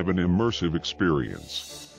an immersive experience.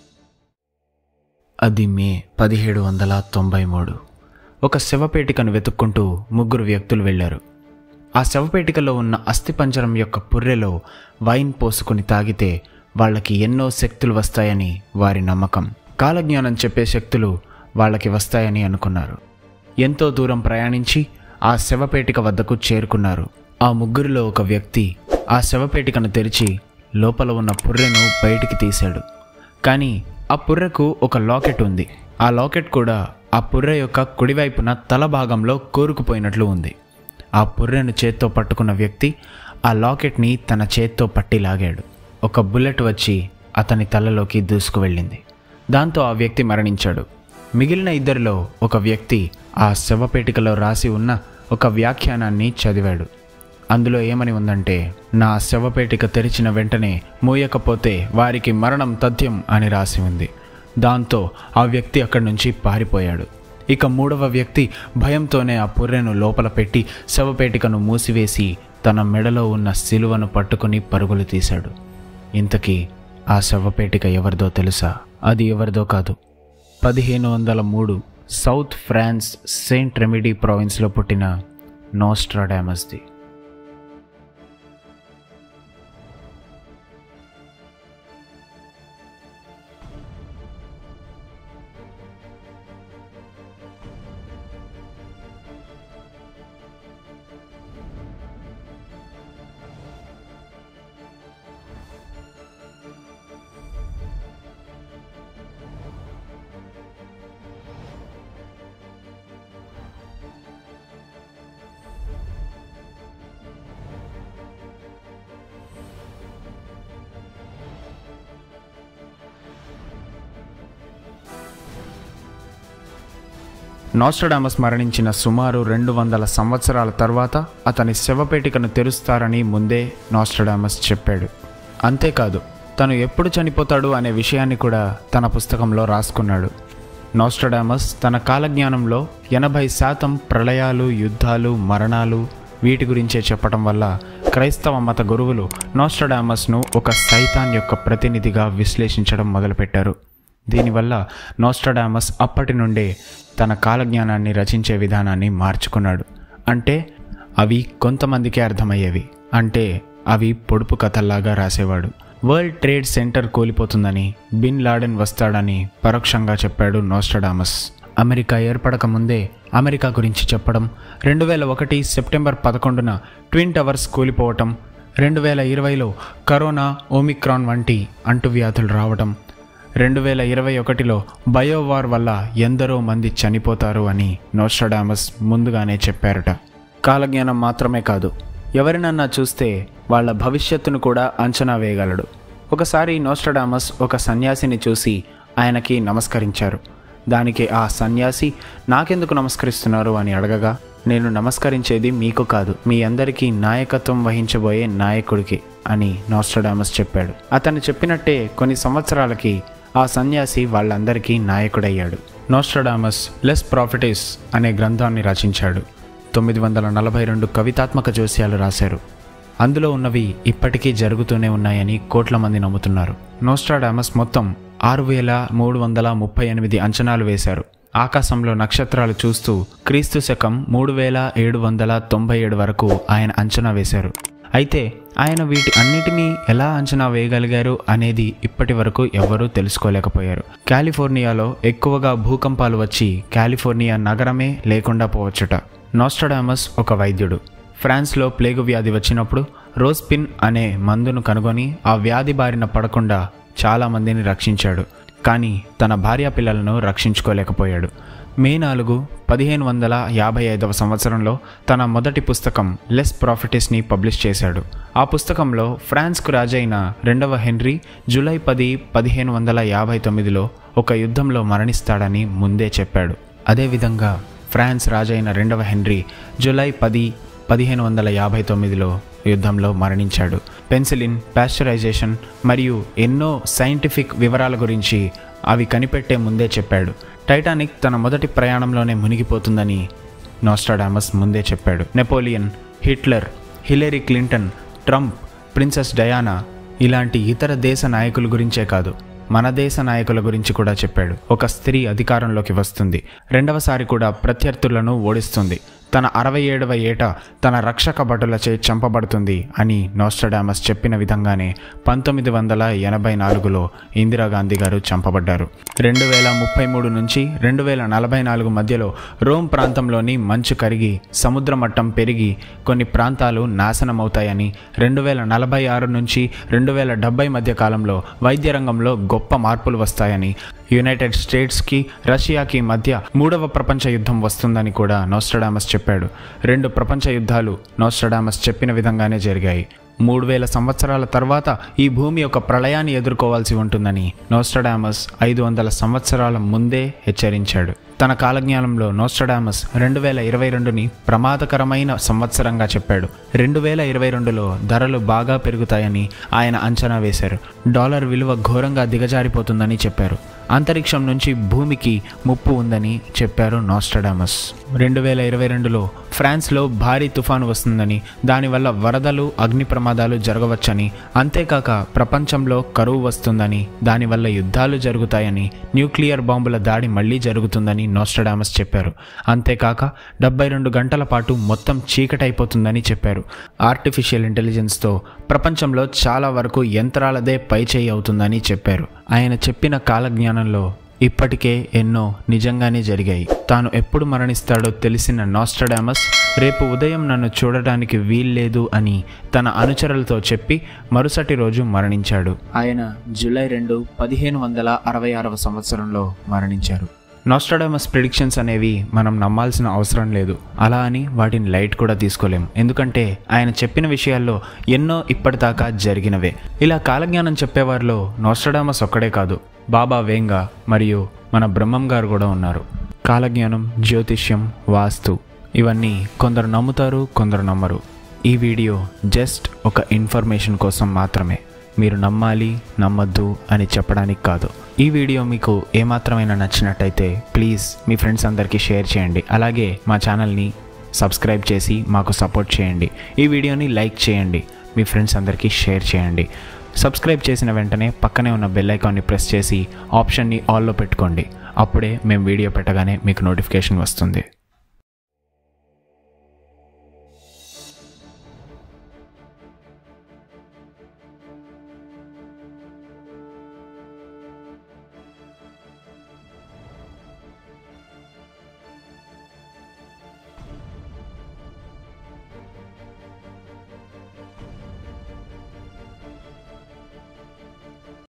అది మే పదిహేడు వందల తొంభై మూడు ఒక శవపేటికను వెతుక్కుంటూ ముగ్గురు వ్యక్తులు వెళ్ళారు ఆ శవపేటికలో ఉన్న అస్థిపంజరం యొక్క పుర్రెలో వైన్ పోసుకుని తాగితే వాళ్ళకి ఎన్నో శక్తులు వస్తాయని వారి నమ్మకం కాలజ్ఞానం చెప్పే శక్తులు వాళ్ళకి వస్తాయని అనుకున్నారు ఎంతో దూరం ప్రయాణించి ఆ శవపేటిక వద్దకు చేరుకున్నారు ఆ ముగ్గురిలో ఒక వ్యక్తి ఆ శవపేటికను తెరిచి లోపల ఉన్న పుర్రెను బయటికి తీశాడు కానీ ఆ పుర్రెకు ఒక లాకెట్ ఉంది ఆ లాకెట్ కూడా ఆ పుర్రె యొక్క కుడివైపున తల భాగంలో కోరుకుపోయినట్లు ఉంది ఆ పుర్రెను చేత్తో పట్టుకున్న వ్యక్తి ఆ లాకెట్ని తన చేత్తో పట్టి లాగాడు ఒక బుల్లెట్ వచ్చి అతని తలలోకి దూసుకువెళ్ళింది దాంతో ఆ వ్యక్తి మరణించాడు మిగిలిన ఇద్దరిలో ఒక వ్యక్తి ఆ శవపేటికలో రాసి ఉన్న ఒక వ్యాఖ్యానాన్ని చదివాడు అందులో ఏమని ఉందంటే నా శవపేటిక తెరిచిన వెంటనే మూయకపోతే వారికి మరణం తథ్యం అని రాసి ఉంది దాంతో ఆ వ్యక్తి అక్కడి నుంచి పారిపోయాడు ఇక మూడవ వ్యక్తి భయంతోనే ఆ పుర్రెను లోపల పెట్టి శవపేటికను మూసివేసి తన మెడలో ఉన్న సిలువను పట్టుకుని పరుగులు తీశాడు ఇంతకీ ఆ శవపేటిక ఎవరిదో తెలుసా అది ఎవరిదో కాదు పదిహేను వందల మూడు సౌత్ ఫ్రాన్స్ సెయింట్ రెమిడీ ప్రావిన్స్లో పుట్టిన నోస్ట్రాడామస్ది నోస్ట్రడామస్ మరణించిన సుమారు రెండు వందల సంవత్సరాల తర్వాత అతని శవపేటికను తెరుస్తారని ముందే నోస్ట్రడామస్ చెప్పాడు అంతేకాదు తను ఎప్పుడు చనిపోతాడు అనే విషయాన్ని కూడా తన పుస్తకంలో రాసుకున్నాడు నోస్ట్రడామస్ తన కాలజ్ఞానంలో ఎనభై శాతం ప్రళయాలు యుద్ధాలు మరణాలు వీటి గురించే చెప్పటం వల్ల క్రైస్తవ మత గురువులు నోస్ట్రడామస్ను ఒక సైతాన్ యొక్క ప్రతినిధిగా విశ్లేషించడం మొదలుపెట్టారు దీనివల్ల నోస్ట్రడామస్ అప్పటి నుండే తన కాలజ్ఞానాన్ని రచించే విధానాన్ని మార్చుకున్నాడు అంటే అవి కొంతమందికే అర్థమయ్యేవి అంటే అవి పొడుపు కథల్లాగా రాసేవాడు వరల్డ్ ట్రేడ్ సెంటర్ కూలిపోతుందని బిన్ లాడెన్ వస్తాడని పరోక్షంగా చెప్పాడు నోస్ట్రడామస్ అమెరికా ఏర్పడక ముందే అమెరికా గురించి చెప్పడం రెండు వేల ఒకటి సెప్టెంబర్ పదకొండున ట్విన్ టవర్స్ కూలిపోవటం రెండు వేల ఇరవైలో కరోనా ఓమిక్రాన్ వంటి అంటువ్యాధులు రావడం రెండు వేల ఇరవై ఒకటిలో బయోవార్ వల్ల ఎందరో మంది చనిపోతారు అని నోస్ట్రడామస్ ముందుగానే చెప్పారట కాలజ్ఞానం మాత్రమే కాదు ఎవరినన్నా చూస్తే వాళ్ళ భవిష్యత్తును కూడా అంచనా వేయగలడు ఒకసారి నోస్ట్రడామస్ ఒక సన్యాసిని చూసి ఆయనకి నమస్కరించారు దానికి ఆ సన్యాసి నాకెందుకు నమస్కరిస్తున్నారు అని అడగగా నేను నమస్కరించేది మీకు కాదు మీ అందరికీ నాయకత్వం వహించబోయే నాయకుడికి అని నోస్ట్రడామస్ చెప్పాడు అతను చెప్పినట్టే కొన్ని సంవత్సరాలకి ఆ సన్యాసి వాళ్ళందరికీ నాయకుడయ్యాడు నోస్ట్రడామస్ లెస్ ప్రాఫిటిస్ అనే గ్రంథాన్ని రచించాడు తొమ్మిది వందల నలభై రెండు కవితాత్మక జోస్యాలు రాశారు అందులో ఉన్నవి ఇప్పటికీ జరుగుతూనే ఉన్నాయని కోట్ల మంది నమ్ముతున్నారు నోస్ట్రాడామస్ మొత్తం ఆరు వేల మూడు వందల ముప్పై ఎనిమిది అంచనాలు వేశారు ఆకాశంలో నక్షత్రాలు చూస్తూ క్రీస్తు శకం మూడు వేల ఏడు వందల తొంభై ఏడు వరకు ఆయన అంచనా వేశారు అయితే ఆయన వీటి అన్నిటినీ ఎలా అంచనా వేయగలిగారు అనేది ఇప్పటి వరకు ఎవ్వరూ తెలుసుకోలేకపోయారు కాలిఫోర్నియాలో ఎక్కువగా భూకంపాలు వచ్చి కాలిఫోర్నియా నగరమే లేకుండా పోవచ్చుట నోస్ట్రడామస్ ఒక వైద్యుడు ఫ్రాన్స్లో ప్లేగు వ్యాధి వచ్చినప్పుడు రోస్పిన్ అనే మందును కనుగొని ఆ వ్యాధి బారిన పడకుండా చాలామందిని రక్షించాడు కానీ తన భార్య పిల్లలను రక్షించుకోలేకపోయాడు మే నాలుగు పదిహేను వందల యాభై ఐదవ సంవత్సరంలో తన మొదటి పుస్తకం లెస్ ప్రాఫిటిస్ని పబ్లిష్ చేశాడు ఆ పుస్తకంలో ఫ్రాన్స్కు రాజైన రెండవ హెన్రీ జూలై పది పదిహేను వందల యాభై తొమ్మిదిలో ఒక యుద్ధంలో మరణిస్తాడని ముందే చెప్పాడు అదేవిధంగా ఫ్రాన్స్ రాజైన రెండవ హెన్రీ జూలై పది పదిహేను వందల యాభై తొమ్మిదిలో యుద్ధంలో మరణించాడు పెన్సిలిన్ పాస్చరైజేషన్ మరియు ఎన్నో సైంటిఫిక్ వివరాల గురించి అవి కనిపెట్టే ముందే చెప్పాడు టైటానిక్ తన మొదటి ప్రయాణంలోనే మునిగిపోతుందని నోస్టాడామస్ ముందే చెప్పాడు Napoleon Hitler Hillary Clinton Trump princess Diana ఇలాంటి ఇతర దేశ నాయకుల గురించే కాదు మన దేశ నాయకుల గురించి కూడా చెప్పాడు ఒక స్త్రీ అధికారంలోకి వస్తుంది రెండవసారి కూడా ప్రత్యర్థులను ఓడిస్తుంది తన అరవై ఏడవ ఏట తన రక్షక భటులచే చంపబడుతుంది అని నోస్టడామస్ చెప్పిన విధంగానే పంతొమ్మిది వందల ఎనభై నాలుగులో ఇందిరాగాంధీ గారు చంపబడ్డారు రెండు వేల ముప్పై మూడు నుంచి రెండు వేల నలభై నాలుగు మధ్యలో రోమ్ ప్రాంతంలోని మంచు కరిగి సముద్ర మట్టం పెరిగి కొన్ని ప్రాంతాలు నాశనమవుతాయని రెండు వేల నలభై ఆరు నుంచి రెండు వేల డెబ్బై మధ్య కాలంలో వైద్య రంగంలో గొప్ప మార్పులు వస్తాయని యునైటెడ్ స్టేట్స్కి రష్యాకి మధ్య మూడవ ప్రపంచ యుద్ధం వస్తుందని కూడా నోస్టడామస్ చెప్పాడు రెండు ప్రపంచ యుద్ధాలు నోస్టడామస్ చెప్పిన విధంగానే జరిగాయి మూడు వేల సంవత్సరాల తర్వాత ఈ భూమి ఒక ప్రళయాన్ని ఎదుర్కోవాల్సి ఉంటుందని నోస్టడామస్ ఐదు వందల సంవత్సరాల ముందే హెచ్చరించాడు తన కాలజ్ఞానంలో నోస్టడామస్ రెండు వేల ఇరవై రెండుని ప్రమాదకరమైన సంవత్సరంగా చెప్పాడు రెండు వేల ఇరవై రెండులో ధరలు బాగా పెరుగుతాయని ఆయన అంచనా వేశారు డాలర్ విలువ ఘోరంగా దిగజారిపోతుందని చెప్పారు అంతరిక్షం నుంచి భూమికి ముప్పు ఉందని చెప్పారు నోస్టడామస్ రెండు వేల ఇరవై రెండులో ఫ్రాన్స్లో భారీ తుఫాను వస్తుందని దానివల్ల వరదలు అగ్ని ప్రమాదాలు జరగవచ్చని అంతేకాక ప్రపంచంలో కరువు వస్తుందని దానివల్ల యుద్ధాలు జరుగుతాయని న్యూక్లియర్ బాంబుల దాడి మళ్లీ జరుగుతుందని నోస్టడామస్ చెప్పారు అంతేకాక డెబ్బై రెండు గంటల పాటు మొత్తం చీకటైపోతుందని చెప్పారు ఆర్టిఫిషియల్ ఇంటెలిజెన్స్తో ప్రపంచంలో చాలా వరకు యంత్రాలదే పైచేయి అవుతుందని చెప్పారు ఆయన చెప్పిన కాలజ్ఞానంలో ఇప్పటికే ఎన్నో నిజంగానే జరిగాయి తాను ఎప్పుడు మరణిస్తాడో తెలిసిన నాస్టడామస్ రేపు ఉదయం నన్ను చూడడానికి వీల్లేదు అని తన అనుచరులతో చెప్పి మరుసటి రోజు మరణించాడు ఆయన జూలై రెండు పదిహేను వందల అరవై ఆరవ సంవత్సరంలో మరణించారు నాస్ట్రాడమస్ ప్రిడిక్షన్స్ అనేవి మనం నమ్మాల్సిన అవసరం లేదు అలా అని వాటిని లైట్ కూడా తీసుకోలేం ఎందుకంటే ఆయన చెప్పిన విషయాల్లో ఎన్నో ఇప్పటిదాకా జరిగినవే ఇలా కాలజ్ఞానం చెప్పేవారిలో నోస్ట్రాడమస్ ఒక్కడే కాదు బాబా వేంగా మరియు మన బ్రహ్మం గారు కూడా ఉన్నారు కాలజ్ఞానం జ్యోతిష్యం వాస్తు ఇవన్నీ కొందరు నమ్ముతారు కొందరు నమ్మరు ఈ వీడియో జస్ట్ ఒక ఇన్ఫర్మేషన్ కోసం మాత్రమే మీరు నమ్మాలి నమ్మద్దు అని చెప్పడానికి కాదు ఈ వీడియో మీకు ఏమాత్రమైనా నచ్చినట్టయితే ప్లీజ్ మీ ఫ్రెండ్స్ అందరికీ షేర్ చేయండి అలాగే మా ఛానల్ని సబ్స్క్రైబ్ చేసి మాకు సపోర్ట్ చేయండి ఈ వీడియోని లైక్ చేయండి మీ ఫ్రెండ్స్ అందరికీ షేర్ చేయండి సబ్స్క్రైబ్ చేసిన వెంటనే పక్కనే ఉన్న బెల్ ఐకాన్ని ప్రెస్ చేసి ఆప్షన్ని ఆల్లో పెట్టుకోండి అప్పుడే మేము వీడియో పెట్టగానే మీకు నోటిఫికేషన్ వస్తుంది